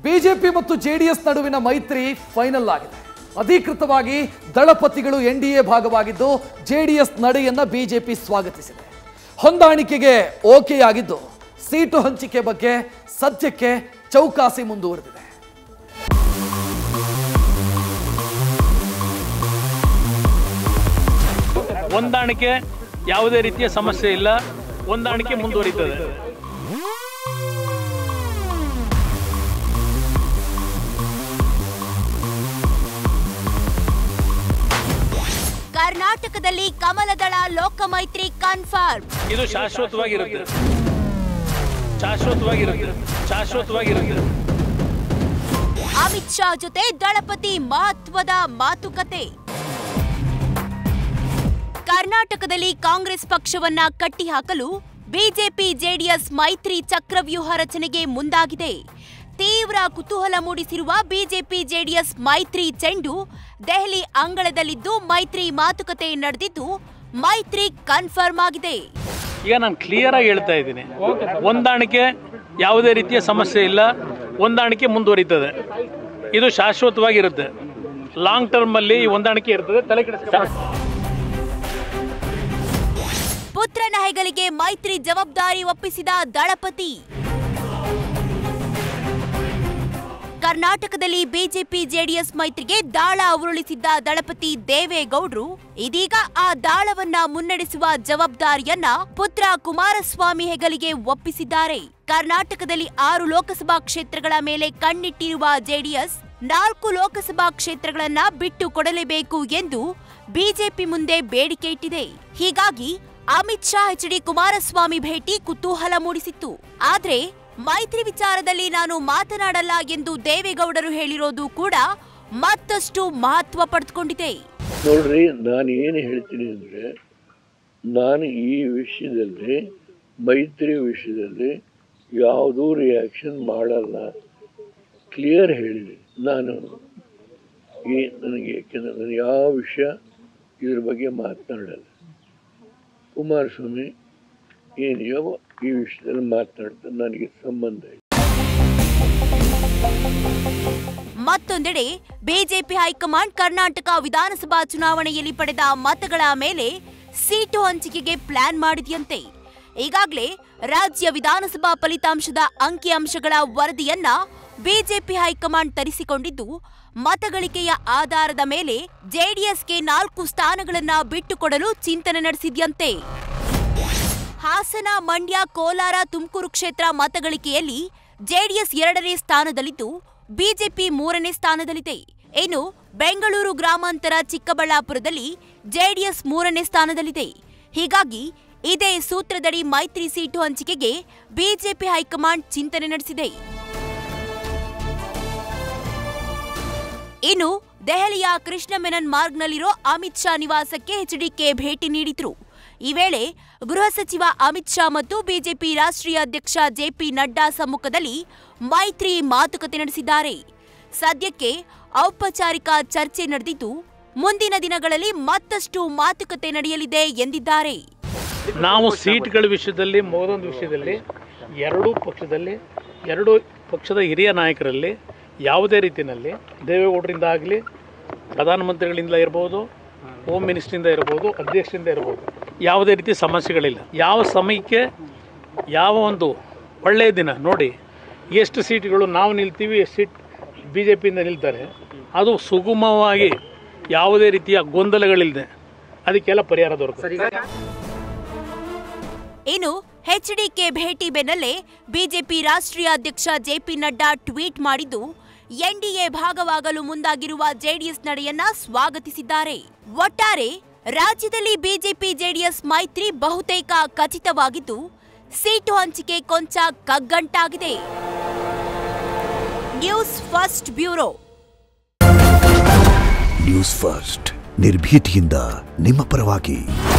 BJP ಮತ್ತು JDS ನಡುವಿನ ಮೈತ್ರಿ ಫೈನಲ್ ಆಗಿದೆ ಅಧಿಕೃತವಾಗಿ ದಳಪತಿಗಳು ಎನ್ ಡಿ ಎ ಭಾಗವಾಗಿದ್ದು ಜೆಡಿಎಸ್ ನಡೆಯನ್ನ ಬಿಜೆಪಿ ಸ್ವಾಗತಿಸಿದೆ ಹೊಂದಾಣಿಕೆಗೆ ಓಕೆ ಆಗಿದ್ದು ಸೀಟು ಹಂಚಿಕೆ ಬಗ್ಗೆ ಸದ್ಯಕ್ಕೆ ಚೌಕಾಸಿ ಮುಂದುವರೆದಿದೆ ಹೊಂದಾಣಿಕೆ ಯಾವುದೇ ರೀತಿಯ ಸಮಸ್ಯೆ ಇಲ್ಲ ಹೊಂದಾಣಿಕೆ ಮುಂದುವರಿತದೆ ಕರ್ನಾಟಕದಲ್ಲಿ ಕಮಲದಳ ಲೋಕಮೈತ್ರಿ ಕನ್ಫರ್ಮ್ ಇದು ಶಾಶ್ವತವಾಗಿರುತ್ತೆ ಶಾಶ್ವತವಾಗಿರುತ್ತೆ ಶಾಶ್ವತವಾಗಿರುತ್ತೆ ಅಮಿತ್ ಶಾ ಜೊತೆ ದಳಪತಿ ಮಹತ್ವದ ಮಾತುಕತೆ ಕರ್ನಾಟಕದಲ್ಲಿ ಕಾಂಗ್ರೆಸ್ ಪಕ್ಷವನ್ನ ಕಟ್ಟಿಹಾಕಲು ಬಿಜೆಪಿ ಜೆಡಿಎಸ್ ಮೈತ್ರಿ ಚಕ್ರವ್ಯೂಹ ರಚನೆಗೆ ಮುಂದಾಗಿದೆ ತೀವ್ರ ಕುತೂಹಲ ಮೂಡಿಸಿರುವ ಬಿಜೆಪಿ ಜೆಡಿಎಸ್ ಮೈತ್ರಿ ಚೆಂಡು ದೆಹಲಿ ಅಂಗಳದಲ್ಲಿದ್ದು ಮೈತ್ರಿ ಮಾತುಕತೆ ನಡೆದಿದ್ದು ಮೈತ್ರಿ ಕನ್ಫರ್ಮ್ ಆಗಿದೆ ಈಗ ನಾನು ಕ್ಲಿಯರ್ ಆಗಿ ಹೇಳ್ತಾ ಇದ್ದೀನಿ ಹೊಂದಾಣಿಕೆ ಯಾವುದೇ ರೀತಿಯ ಸಮಸ್ಯೆ ಇಲ್ಲ ಹೊಂದಾಣಿಕೆ ಮುಂದುವರಿತದೆ ಇದು ಶಾಶ್ವತವಾಗಿರುತ್ತೆ ಲಾಂಗ್ ಟರ್ಮ್ ಅಲ್ಲಿ ಈ ಹೊಂದಾಣಿಕೆ ಇರ್ತದೆ ತಲೆ ಕೆಡಿಸ್ಕೊಂಡು ಪುತ್ರನ ಹೆಗಲಿಗೆ ಮೈತ್ರಿ ಜವಾಬ್ದಾರಿ ಒಪ್ಪಿಸಿದ ದಳಪತಿ ಕರ್ನಾಟಕದಲ್ಲಿ ಬಿಜೆಪಿ ಜೆಡಿಎಸ್ ಮೈತ್ರಿಗೆ ದಾಳ ಉರುಳಿಸಿದ್ದ ದಳಪತಿ ದೇವೇಗೌಡ್ರು ಇದೀಗ ಆ ದಾಳವನ್ನ ಮುನ್ನಡೆಸುವ ಜವಾಬ್ದಾರಿಯನ್ನ ಪುತ್ರ ಕುಮಾರಸ್ವಾಮಿ ಹೆಗಲಿಗೆ ಒಪ್ಪಿಸಿದ್ದಾರೆ ಕರ್ನಾಟಕದಲ್ಲಿ ಆರು ಲೋಕಸಭಾ ಕ್ಷೇತ್ರಗಳ ಮೇಲೆ ಕಣ್ಣಿಟ್ಟಿರುವ ಜೆಡಿಎಸ್ ನಾಲ್ಕು ಲೋಕಸಭಾ ಕ್ಷೇತ್ರಗಳನ್ನ ಬಿಟ್ಟು ಕೊಡಲೇಬೇಕು ಎಂದು ಬಿಜೆಪಿ ಮುಂದೆ ಬೇಡಿಕೆ ಇಟ್ಟಿದೆ ಹೀಗಾಗಿ ಅಮಿತ್ ಶಾ ಎಚ್ ಡಿ ಕುಮಾರಸ್ವಾಮಿ ಭೇಟಿ ಕುತೂಹಲ ಮೂಡಿಸಿತ್ತು ಆದ್ರೆ ಮೈತ್ರಿ ವಿಚಾರದಲ್ಲಿ ನಾನು ಮಾತನಾಡಲ್ಲ ಎಂದು ದೇವೇಗೌಡರು ಹೇಳಿರೋದು ಕೂಡ ಮತ್ತಷ್ಟು ಮಹತ್ವ ಪಡೆದುಕೊಂಡಿದೆ ನೋಡ್ರಿ ನಾನು ಏನು ಹೇಳ್ತೀನಿ ಅಂದರೆ ನಾನು ಈ ವಿಷಯದಲ್ಲಿ ಮೈತ್ರಿ ವಿಷಯದಲ್ಲಿ ಯಾವುದೂ ರಿಯಾಕ್ಷನ್ ಮಾಡಲ್ಲ ಕ್ಲಿಯರ್ ಹೇಳಿದೆ ನಾನು ಈ ನನಗೆ ಯಾಕೆಂದರೆ ನಾನು ಯಾವ ವಿಷಯ ಇದ್ರ ಬಗ್ಗೆ ಮಾತನಾಡಲ್ಲ ಕುಮಾರಸ್ವಾಮಿ ಏನಿಯೋ ಈ ವಿಷಯದಲ್ಲಿ ಮಾತನಾಡ್ತಾರೆ ನನಗೆ ಸಂಬಂಧ ಇಲ್ಲ ಮತ್ತೊಂದೆಡೆ ಬಿಜೆಪಿ ಹೈಕಮಾಂಡ್ ಕರ್ನಾಟಕ ವಿಧಾನಸಭಾ ಚುನಾವಣೆಯಲ್ಲಿ ಪಡೆದ ಮತಗಳ ಮೇಲೆ ಸೀಟು ಹಂಚಿಕೆಗೆ ಪ್ಲಾನ್ ಮಾಡಿದೆಯಂತೆ ಈಗಾಗಲೇ ರಾಜ್ಯ ವಿಧಾನಸಭಾ ಫಲಿತಾಂಶದ ಅಂಕಿಅಂಶಗಳ ವರದಿಯನ್ನ ಬಿಜೆಪಿ ಹೈಕಮಾಂಡ್ ತರಿಸಿಕೊಂಡಿದ್ದು ಮತಗಳಿಕೆಯ ಆಧಾರದ ಮೇಲೆ ಜೆಡಿಎಸ್ಗೆ ನಾಲ್ಕು ಸ್ಥಾನಗಳನ್ನ ಬಿಟ್ಟುಕೊಡಲು ಚಿಂತನೆ ನಡೆಸಿದ್ಯಂತೆ ಹಾಸನ ಮಂಡ್ಯ ಕೋಲಾರ ತುಮಕೂರು ಕ್ಷೇತ್ರ ಮತಗಳಿಕೆಯಲ್ಲಿ ಜೆಡಿಎಸ್ ಎರಡನೇ ಸ್ಥಾನದಲ್ಲಿದ್ದು ಬಿಜೆಪಿ ಮೂರನೇ ಸ್ಥಾನದಲ್ಲಿದೆ ಇನ್ನು ಬೆಂಗಳೂರು ಗ್ರಾಮಾಂತರ ಚಿಕ್ಕಬಳ್ಳಾಪುರದಲ್ಲಿ ಜೆಡಿಎಸ್ ಮೂರನೇ ಸ್ಥಾನದಲ್ಲಿದೆ ಹೀಗಾಗಿ ಇದೇ ಸೂತ್ರದಡಿ ಮೈತ್ರಿ ಸೀಟು ಹಂಚಿಕೆಗೆ ಬಿಜೆಪಿ ಹೈಕಮಾಂಡ್ ಚಿಂತನೆ ನಡೆಸಿದೆ ಇನ್ನು ದೆಹಲಿಯ ಕೃಷ್ಣ ಮೆನನ್ ಮಾರ್ಗ್ನಲ್ಲಿರೋ ಅಮಿತ್ ಶಾ ನಿವಾಸಕ್ಕೆ ಎಚ್ಡಿಕೆ ಭೇಟಿ ನೀಡಿದ್ರು ಈ ವೇಳೆ ಗೃಹ ಸಚಿವ ಅಮಿತ್ ಶಾ ಮತ್ತು ಬಿಜೆಪಿ ರಾಷ್ಟ್ರೀಯ ಅಧ್ಯಕ್ಷ ಜೆಪಿ ನಡ್ಡಾ ಸಮ್ಮುಖದಲ್ಲಿ ಮೈತ್ರಿ ಮಾತುಕತೆ ನಡೆಸಿದ್ದಾರೆ ಸದ್ಯಕ್ಕೆ ಔಪಚಾರಿಕ ಚರ್ಚೆ ನಡೆದಿದ್ದು ಮುಂದಿನ ದಿನಗಳಲ್ಲಿ ಮತ್ತಷ್ಟು ಮಾತುಕತೆ ನಡೆಯಲಿದೆ ಎಂದಿದ್ದಾರೆ ನಾವು ಸೀಟ್ಗಳ ವಿಷಯದಲ್ಲಿ ಮೋದೊಂದು ವಿಷಯದಲ್ಲಿ ಎರಡೂ ಪಕ್ಷದಲ್ಲಿ ಎರಡು ಪಕ್ಷದ ಹಿರಿಯ ನಾಯಕರಲ್ಲಿ ಯಾವುದೇ ರೀತಿಯಲ್ಲಿ ದೇವೇಗೌಡರಿಂದ ಆಗಲಿ ಪ್ರಧಾನಮಂತ್ರಿಗಳಿಂದ ಇರ್ಬೋದು ಹೋಮ್ ಮಿನಿಸ್ಟ್ರಿಂದ ಇರ್ಬೋದು ಅಧ್ಯಕ್ಷರಿಂದ ಇರ್ಬೋದು ಯಾವುದೇ ರೀತಿ ಸಮಸ್ಯೆಗಳಿಲ್ಲ ಯಾವ ಸಮಯಕ್ಕೆ ಯಾವ ಒಂದು ಒಳ್ಳೆಯ ದಿನ ನೋಡಿ ಎಷ್ಟು ಸೀಟ್ಗಳು ನಾವು ನಿಲ್ತೀವಿ ಎಷ್ಟು ಸೀಟ್ ಬಿ ಜೆ ಪಿಯಿಂದ ನಿಲ್ತಾರೆ ಅದು ಸುಗಮವಾಗಿ ಯಾವುದೇ ರೀತಿಯ ಗೊಂದಲಗಳಿಲ್ಲದೆ ಅದಕ್ಕೆಲ್ಲ ಪರಿಹಾರ ದೊರಕುತ್ತೆ ಇನ್ನು ಎಚ್ಡಿಕೆ ಭೇಟಿ ಬೆನ್ನಲ್ಲೇ ಬಿಜೆಪಿ ರಾಷ್ಟ್ರೀಯ ಅಧ್ಯಕ್ಷ ಜೆಪಿ ನಡ್ಡಾ ಟ್ವೀಟ್ ಮಾಡಿದ್ದು ಎನ್ಡಿಎ ಭಾಗವಾಗಲು ಮುಂದಾಗಿರುವ ಜೆಡಿಎಸ್ ನಡೆಯನ್ನ ಸ್ವಾಗತಿಸಿದ್ದಾರೆ ಒಟ್ಟಾರೆ ರಾಜ್ಯದಲ್ಲಿ ಬಿಜೆಪಿ ಜೆಡಿಎಸ್ ಮೈತ್ರಿ ಬಹುತೇಕ ಖಚಿತವಾಗಿದ್ದು ಸೀಟು ಹಂಚಿಕೆ ಕೊಂಚ ಕಗ್ಗಂಟಾಗಿದೆ news first bureau news first ನಿರ್ಭೀತಿಯಿಂದ ನಿಮ್ಮ ಪರವಾಗಿ